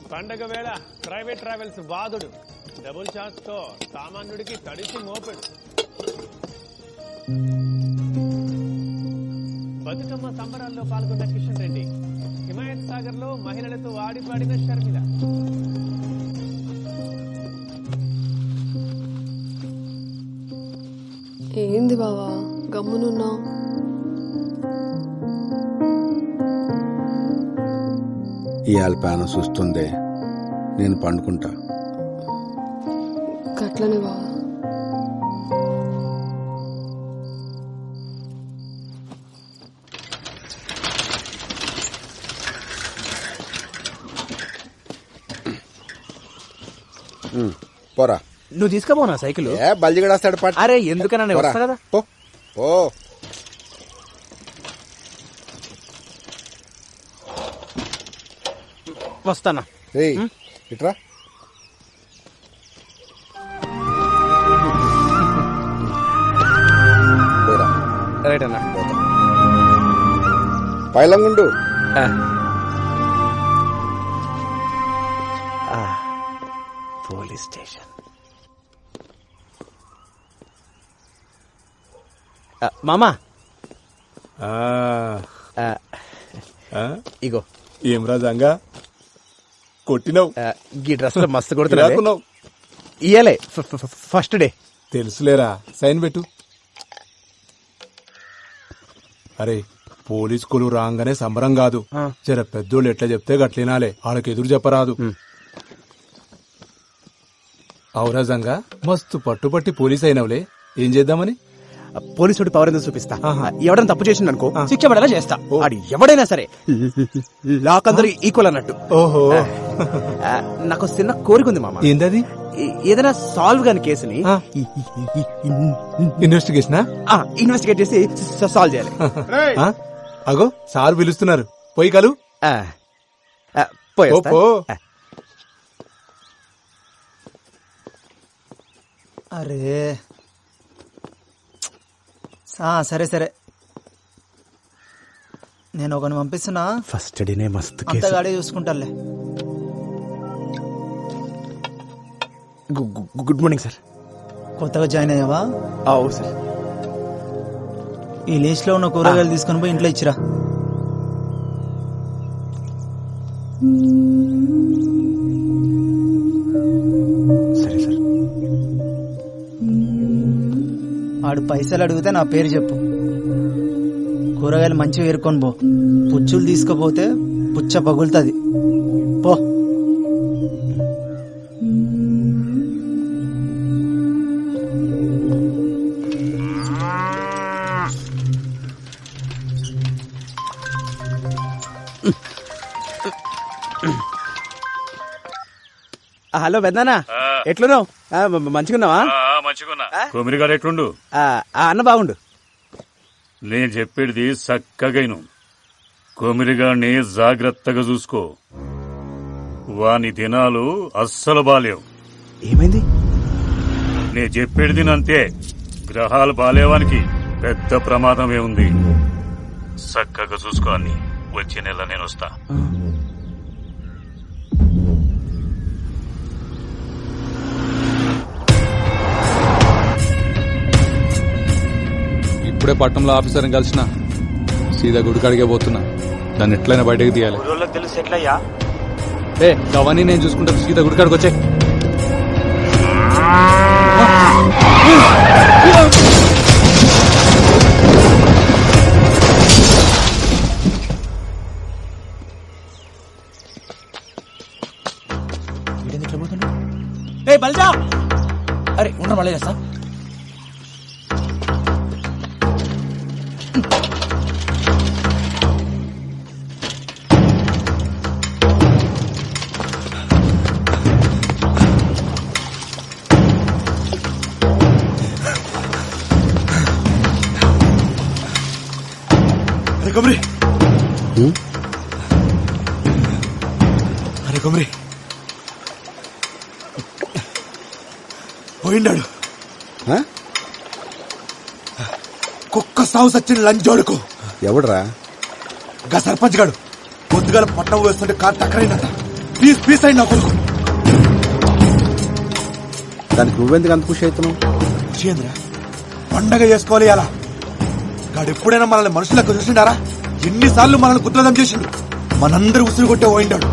పండగ వేళ private travels బాధుడు డబుల్ ఛాన్స్ తో సామాన్యుడికి తడిసి మోపెడు బతుకమ్మ సంబరాల్లో పాల్గొన్న కిషన్ రెడ్డి హిమాయత్ సాగర్ లో మహిళలతో ఆడిపాడిన షర్మిల ఏంది బావా గమ్మునున్నావు ఇవాళ ప్యానం చూస్తుంది నేను పండుకుంటా గట్లనే బావా పోరా నువ్వు తీసుకుపోనా సైకిల్ ఏ బల్జిగడేస్తాడు పట్టు అరే ఎందుకన్నా నేను పోరా. వస్తా కదా పో పో వస్తానా ఏయ్ ఇట్రా పోరా రైట్ అన్నా పైలంగుండు ఆ. ఆ. పోలీస్ స్టేషన్ ఆ, మామా ఆ, ఆ, ఆ? ఇగో ఏం రాజంగా కొట్టినావు ఆ, ఈ డ్రెస్ లో మస్తు కొడుతున్నా రాకున్నావు ఇయ్యలే ఫ- ఫ- ఫ- ఫస్ట్ డే తెలుసులేరా సైన్ పెట్టు అరే పోలీస్ కులు రాగానే సంబరం కాదు ఆ. జర పెద్దోళ్ళు ఎట్లా చెప్తే గట్లినాలే వాళ్ళకి ఎదురు చెప్పరాదు ఔరాజంగా మస్తు పట్టుపట్టి పోలీస్ అయినవులే ఏం చేద్దామని పోలీసుడి పవర్ ఎందుకు చూపిస్తా ఆహా. ఎవడైనా తప్పు చేసిండు అనుకో ఆ. శిక్ష పడేలా చేస్తా ఓ. అది ఎవడైనా సరే లాక్ అందరూ ఈక్వల్ అన్నట్టు ఓహో ఆ, నాకు ఒక చిన్న కోరిక ఉంది మామ ఏందది ఏ- ఏదైనా సాల్వ్ కాని కేసుని ఆ. ఇన్వెస్టిగేషనా ఇన్వెస్టిగేట్ చేసి స- సాల్వ్ చేయాలి ఆ? అగో సార్ పిలుస్తున్నారు పోయి కలు ఆ. ఆ, పోయేస్తా. ఓ, పో. ఆ. అరే ఆ, సరే సరే నేను ఒకని పంపిస్తున్నా ఫస్ట్ డేనే మస్తు అంత కేసు గాడే చూసుకుంటాలే గు- గు- గుడ్ మార్నింగ్ సార్ కొత్తగా జాయిన్ అయ్యావా అవు సార్ ఈ లిస్ట్ లో ఉన్న కూరగాయలు తీసుకొని పోయి ఇంట్లో ఇచ్చిరా సరే సార్ ఆడు పైసలు అడిగితే నా పేరు చెప్పు కూరగాయలు మంచిగా ఏరుకొని పో పుచ్చులు తీసుకుపోతే పుచ్చ పగులుతుంది పో ఆ, హలో పెద్దనా ఎట్లున్నావు ఆ, మ- మ- మంచిగున్నావా మంచిగున్నా కొమిరిగాడు ఎట్లుండు ఆ, ఆ, అన్న బాగుండు నేను చెప్పేది చక్కగైను కొమిరిగాడిని జాగ్రత్తగా చూసుకో వాని దినాలు అస్సలు బాలేవు ఏమైంది నేను చెప్పేది అంతే గ్రహాలు బాలేవానికి పెద్ద ప్రమాదమే ఉంది చక్కగా చూసుకో అన్ని వచ్చే నెల నేను వస్తా ఇప్పుడే పట్టణంలో ఆఫీసర్ని కలిసిన సీదా గుడికాడికే పోతున్నా దాన్ని ఎట్లయినా బయటకు తీయాలి తెలుసు ఎట్లయ్యా ఏ అవన్నీ నేను చూసుకుంటాను సీదా గుడికాడికి వచ్చే ఏ బల్జా అరే ఉండ మళ్ళీ చేస్తా అరే కొమరి అరే కొమరి పోయిండాడు ఆ? కుక్క సాగు సచ్చిన లంచోడుకు ఎవడురా గా సర్పంచ్ గాడు పొద్దుగాల పట్టం వేస్తుంటే కారు టక్కరైందట పీస్ పీస్ అయింది నా కొడుకు దానికి నువ్వెందుకు అంత ఖుషి అవుతున్నావు విషయేంద్ర పండగ చేసుకోవాలి అలా గాడు ఎప్పుడైనా మనల్ని మనుషులకు చూసిండారా ఎన్నిసార్లు మనల్ని కుట్రదం చేసిండు మనందరూ ఉసురు కొట్టే పోయిండాడు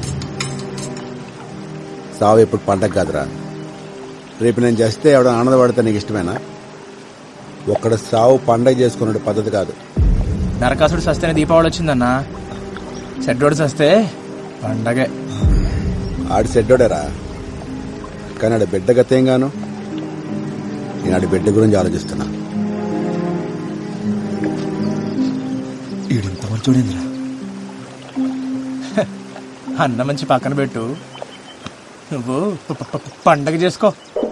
సావు ఎప్పుడు పండగ కాదురా రేపు నేను చేస్తే ఎవడ ఆనందపడితే నీకు ఇష్టమేనా ఒక్కడ సావు పండగ చేసుకునే పద్ధతి కాదు నరకాసుడు సస్తేనే దీపావళి వచ్చిందన్నా చెడ్డోడు సస్తే పండగే ఆడి సెడ్డోడేరా కానీ ఆడి బిడ్డ గతేంగాను నేను ఆడి బిడ్డ గురించి ఆలోచిస్తున్నా ఈడింత మంచోడేంద్రా అన్న మంచి పక్కన పెట్టు నువ్వు ప- ప- ప- పండగ చేసుకో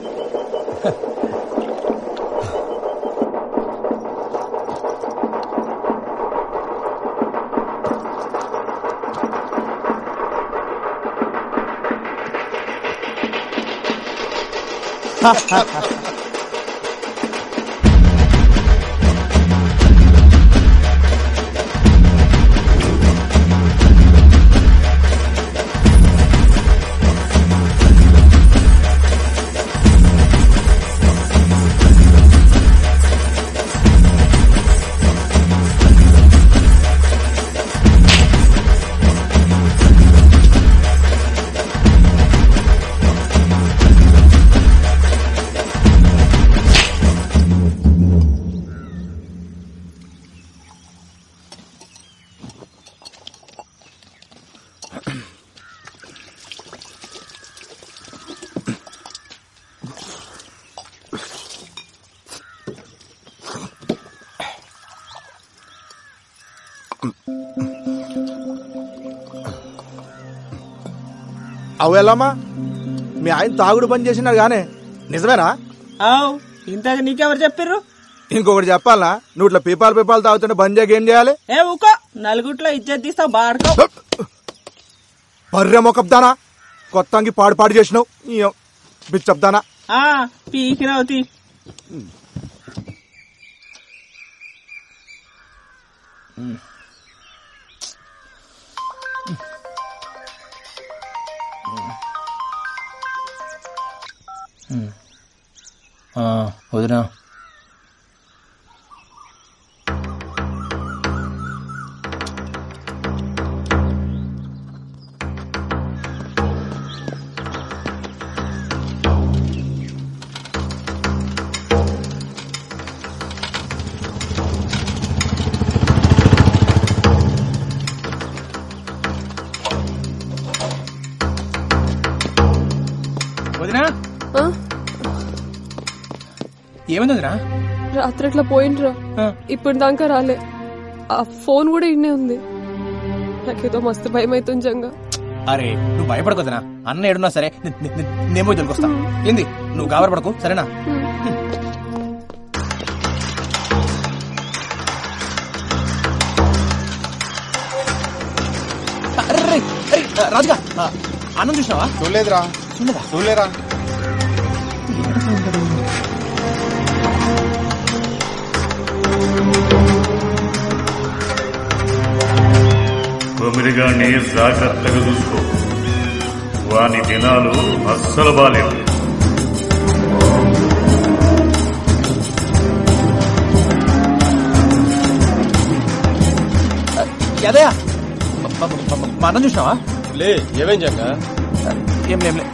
అవు ఎలామా మీ ఆయన తాగుడు బంద్ చేసినారు గానే నిజమేనా అవు ఇంతకు నీకెవరు చెప్పిర్రు ఇంకొకటి చెప్పాలనా నువ్వు ఇట్లా పీపాలు పీపాలు తాగుతుంటే బంద్ చేయక ఏం చేయాలి ఏ ఊకో నలుగుట్లో ఇజ్జత్ తీస్తావు బాడుకో బర్రె మొకబ్దానా కొత్తంగి పాడు పాడు చేసినావు ఈ బిచ్చబ్దానా పీకినవుతి వదినా వదినా ఆ? ఏమైంది వదినా రాత్రి అట్లా పోయిండ్రా ఆ. ఇప్పుడు దాకా రాలే ఆ ఫోన్ కూడా ఇన్నే ఉంది నాకేదో మస్తు భయం అవుతుంది జంగా అరే నువ్వు భయపడకొద్దనా అన్న ఏడున్నా సరే నే- నే- నే- నేను పోయి దొరికొస్తా ఏంది నువ్వు గాబరపడకు సరేనా అరే, అరే, అరే, రాజుగా ఆ, అన్నం చూసినావా చూడలేదురా చూడలేరా తొమ్మిదిగానే జాగ్రత్తగా చూసుకో వాని దినాలు అస్సలు బాలేవు అదయా మా అన్నం చూసినావా లే ఏమేం జంగా ఏం లేం లే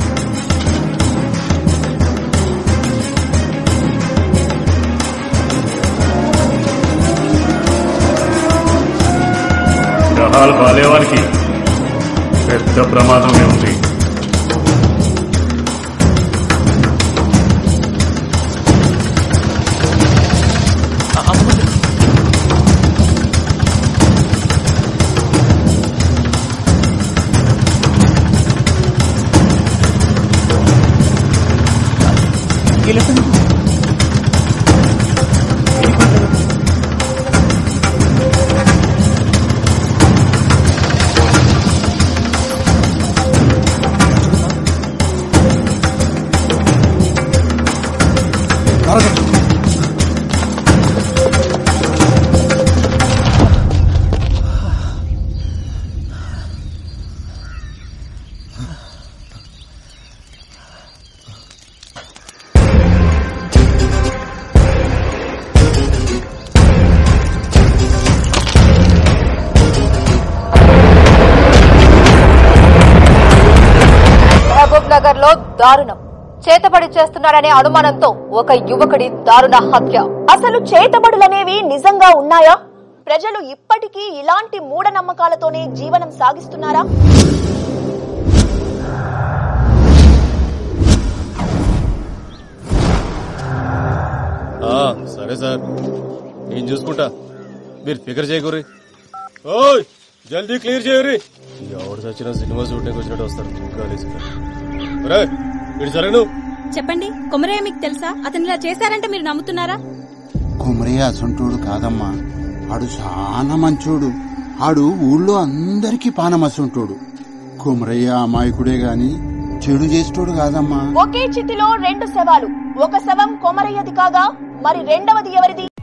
గ్రహాలు బాలేవానికి పెద్ద ప్రమాదమే ఉంది సాగర్ లో దారుణం చేతబడి చేస్తున్నాడనే అనుమానంతో ఒక యువకుడి దారుణ హత్య అసలు చేతబడులనేవి నిజంగా ఉన్నాయా ప్రజలు ఇప్పటికీ ఇలాంటి మూఢనమ్మకాలతోనే జీవనం సాగిస్తున్నారా సరే సార్ నేను చూసుకుంటా మీరు ఫికర్ చేయకూరి ఓయ్ జల్దీ క్లియర్ చేయరి ఎవడు చచ్చిన సినిమా షూటింగ్ వచ్చినట్టు వస్తారు రే ఇటు జరగను చెప్పండి కొమరయ్య మీకు తెలుసా అతను ఇలా చేశారంటే మీరు నమ్ముతున్నారా కుమరయ్య అసంటోడు కాదమ్మా ఆడు చాలా మంచోడు ఆడు ఊళ్ళో అందరికీ పానమసంటోడు కుమరయ్య అమాయకుడే గాని చెడు చేసేటోడు కాదమ్మా ఒకే చితిలో రెండు శవాలు ఒక శవం కొమరయ్యది కాగా మరి రెండవది ఎవరిది